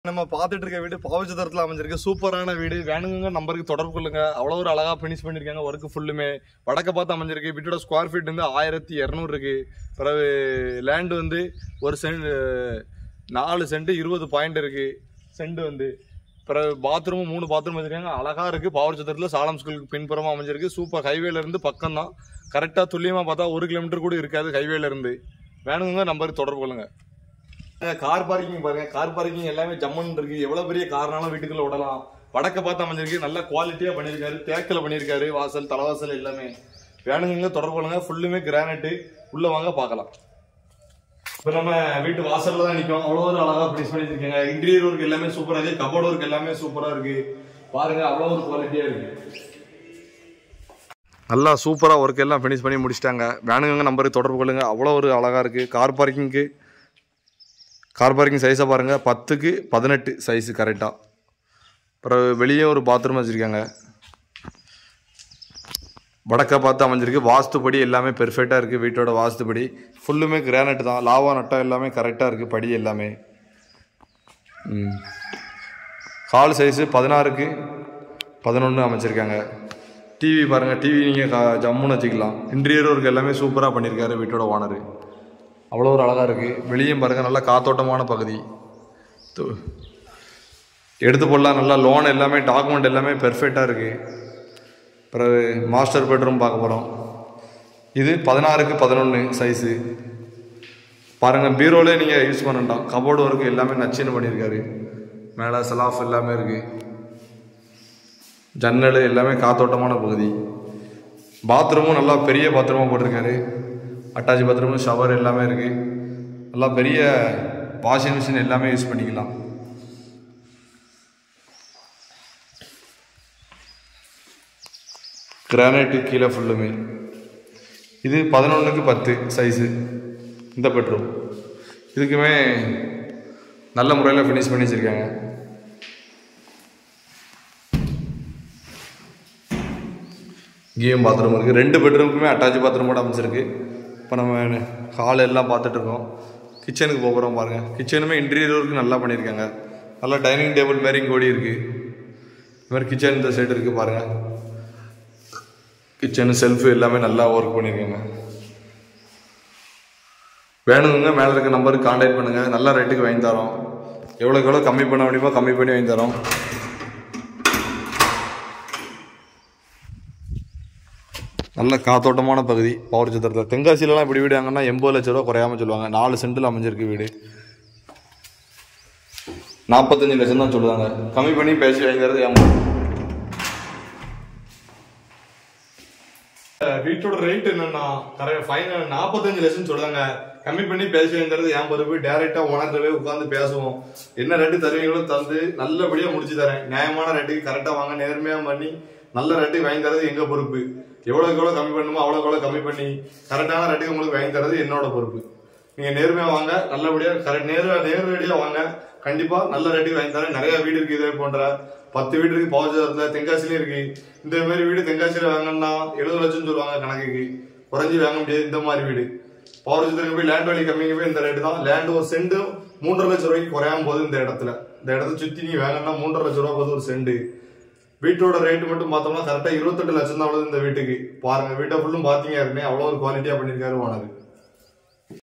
நம்ம பார்த்துட்டு இருக்க வீடு பாவச்சத்திரத்தில் அமைஞ்சிருக்கு சூப்பரான வீடு வேணுங்க நம்பருக்கு தொடர்பு கொள்ளுங்க அவ்வளோ ஒரு அழகா ஃபினிஷ் பண்ணியிருக்காங்க ஒர்க்கு ஃபுல்லுமே வடக்க பார்த்து அமைஞ்சிருக்கு வீட்டோட ஸ்கொயர் ஃபீட் வந்து ஆயிரத்தி இரநூறு இருக்கு பிறகு லேண்டு வந்து ஒரு சென்ட் நாலு சென்ட் இருபது பாயிண்ட் இருக்கு சென்ட் வந்து பிறகு பாத்ரூமும் மூணு பாத்ரூம் வச்சிருக்காங்க அழகா இருக்கு பாவர் சத்திரத்தில் சாலம் ஸ்கூலுக்கு பின்புறமா அமைஞ்சிருக்கு சூப்பர் ஹைவேல இருந்து பக்கம் தான் கரெக்டாக துல்லியமாக பார்த்தா ஒரு கிலோமீட்டர் கூட இருக்காது ஹைவேல இருந்து வேணுங்க நம்பருக்கு தொடர்பு கொள்ளுங்க கார் பார்க்கிங் பாருங்க கார் பார்க்கிங் எல்லாமே ஜம்மன் இருக்கு எவ்வளவு பெரிய கார்னாலும் வீட்டுக்குள்ள விடலாம் வடக்க பார்த்து அமைஞ்சிருக்கு நல்ல குவாலிட்டியா பண்ணியிருக்காரு தேக்கில் பண்ணியிருக்காரு வாசல் தலைவாசல் எல்லாமே வேணுங்க தொடர்பு கொள்ளுங்க ஃபுல்லுமே கிரானைட்டு உள்ள வாங்க பார்க்கலாம் இப்போ நம்ம வீட்டு வாசல்ல தான் நிற்கும் அவ்வளோ ஒரு அழகா பிளேஸ் பண்ணியிருக்காங்க இன்டீரியர் ஒர்க் எல்லாமே சூப்பரா இருக்கு கபோர்ட் ஒர்க் எல்லாமே சூப்பரா இருக்கு பாருங்க அவ்வளோ ஒரு குவாலிட்டியா இருக்கு நல்லா சூப்பராக ஒர்க் எல்லாம் ஃபினிஷ் பண்ணி முடிச்சிட்டாங்க வேணுங்க நம்பருக்கு தொடர்பு கொள்ளுங்க அவ்வளோ ஒரு அழகாக இருக்குது கார் பார்க்கிங்க்கு கார் பார்க்கிங் சைஸை பாருங்கள் பத்துக்கு பதினெட்டு சைஸு கரெக்டாக அப்புறம் வெளியே ஒரு பாத்ரூம் வச்சுருக்காங்க வடக்க பார்த்து அமைஞ்சிருக்கு வாஸ்துப்படி எல்லாமே பெர்ஃபெக்டாக இருக்குது வீட்டோட வாஸ்துப்படி ஃபுல்லுமே கிரானைட் தான் லாவா நட்டம் எல்லாமே கரெக்டாக இருக்குது படி எல்லாமே ம் ஹால் சைஸு பதினாறுக்கு பதினொன்று அமைச்சிருக்காங்க டிவி பாருங்கள் டிவி நீங்கள் ஜம்முன்னு வச்சுக்கலாம் இன்டீரியர் ஒர்க் எல்லாமே சூப்பராக பண்ணியிருக்காரு வீட்டோட ஓனரு அவ்வளோ ஒரு அழகாக இருக்குது வெளியும் பாருங்கள் நல்லா காத்தோட்டமான பகுதி து- எடுத்து போடலாம் நல்லா லோன் எல்லாமே டாக்குமெண்ட் எல்லாமே பெர்ஃபெக்டாக இருக்குது பிறகு மாஸ்டர் பெட்ரூம் பார்க்க போகிறோம் இது பதினாறுக்கு பதினொன்று சைஸு பாருங்கள் பீரோலே நீங்கள் யூஸ் பண்ணண்டாம் கபோர்டு ஒர்க்கு எல்லாமே நச்சுன்னு பண்ணியிருக்காரு மேலே சலாஃப் எல்லாமே இருக்குது ஜன்னல் எல்லாமே காத்தோட்டமான பகுதி பாத்ரூமும் நல்லா பெரிய பாத்ரூமாக போட்டிருக்காரு அட்டாச் பாத்ரூம் ஷவர் எல்லாமே இருக்குது நல்லா பெரிய வாஷிங் மிஷின் எல்லாமே யூஸ் பண்ணிக்கலாம் கிரானைட்டு கீழே ஃபுல்லுமே இது பதினொன்றுக்கு பத்து சைஸு இந்த பெட்ரூம் இதுக்குமே நல்ல முறையில் ஃபினிஷ் பண்ணி வச்சுருக்காங்க இங்கேயும் பாத்ரூம் இருக்குது ரெண்டு பெட்ரூமுக்குமே அட்டாச் பாத்ரூம் கூட அமைச்சிருக்கு இப்போ நம்ம ஹால் எல்லாம் பார்த்துட்டு இருக்கோம் கிச்சனுக்கு போகிறோம் பாருங்கள் கிச்சனுமே இன்டீரியர் ஒர்க்கு நல்லா பண்ணியிருக்காங்க நல்லா டைனிங் டேபிள் மாரி இங்கே ஓடி இருக்குது இது மாதிரி கிச்சன் இந்த சைடு இருக்குது பாருங்கள் கிச்சனு செல்ஃபு எல்லாமே நல்லா ஒர்க் பண்ணியிருக்காங்க வேணுங்க மேலே இருக்க நம்பருக்கு காண்டாக்ட் பண்ணுங்கள் நல்ல ரேட்டுக்கு வாங்கி தரோம் எவ்வளோக்கு எவ்வளோ கம்மி பண்ண முடியுமோ கம்மி பண்ணி வாங்கி தரோம் நல்ல காத்தோட்டமான பகுதி பவர் சித்திரத்தில் தென்காசியிலலாம் இப்படி வீடு வாங்கன்னா எண்பது லட்ச ரூபா குறையாம சொல்லுவாங்க நாலு சென்டில் அமைஞ்சிருக்கு வீடு நாற்பத்தஞ்சு லட்சம் தான் சொல்லுவாங்க கம்மி பண்ணி பேசி வாங்கிறது ஏன் வீட்டோட ரேட் என்னன்னா கரெக்ட் ஃபைனல் நாற்பத்தஞ்சு லட்சம் சொல்றாங்க கம்மி பண்ணி பேசி வாங்கிறது ஏன் பொறுப்பு டேரெக்டா ஓனர்கிட்டவே உட்காந்து பேசுவோம் என்ன ரேட்டு தருவீங்களோ தந்து நல்லபடியா முடிச்சு தரேன் நியாயமான ரேட்டுக்கு கரெக்டா வாங்க நேர்மையா பண்ணி நல்ல ரேட்டுக்கு வாங்கி தரது எங்க பொறுப்பு எவ்வளவுக்கு எவ்வளவு கம்மி பண்ணுமோ அவ்வளவுக்கு எவ்வளவு கம்மி பண்ணி கரெக்டான ரேட்டுக்கு உங்களுக்கு வாங்கி தரது என்னோட பொறுப்பு நீங்க நேர்மையா வாங்க நல்லபடியா கரெக்ட் நேர நேரடியா வாங்க கண்டிப்பா நல்ல ரேட்டுக்கு வாங்கி தரேன் நிறைய வீடு இருக்கு இதே போன்ற பத்து வீடு இருக்கு பவஜாரத்துல தென்காசிலயும் இருக்கு இந்த மாதிரி வீடு தென்காசியில வாங்கினா எழுபது லட்சம் சொல்லுவாங்க கணக்குக்கு குறைஞ்சி வாங்க முடியாது இந்த மாதிரி வீடு பவர்ஜத்துக்கு போய் லேண்ட் வேலி கம்மிங்க போய் இந்த ரேட்டு தான் லேண்ட் ஒரு சென்ட் மூன்றரை லட்சம் ரூபாய்க்கு குறையாம போகுது இந்த இடத்துல இந்த இடத்த சுத்தி நீ வாங்கினா மூன்றரை லட்சம் ரூபாய் போகுது ஒரு சென்ட் வீட்டோட ரேட் மட்டும் பார்த்தோம்னா கரெக்டா இருபத்தெட்டு லட்சம் தான் உள்ளது இந்த வீட்டுக்கு பாருங்க வீட்டை ஃபுல்லும் பாத்தீங்க அவ்வளவு ஒரு குவாலிட்டியா பண்ணிருக்காரு ஓனர்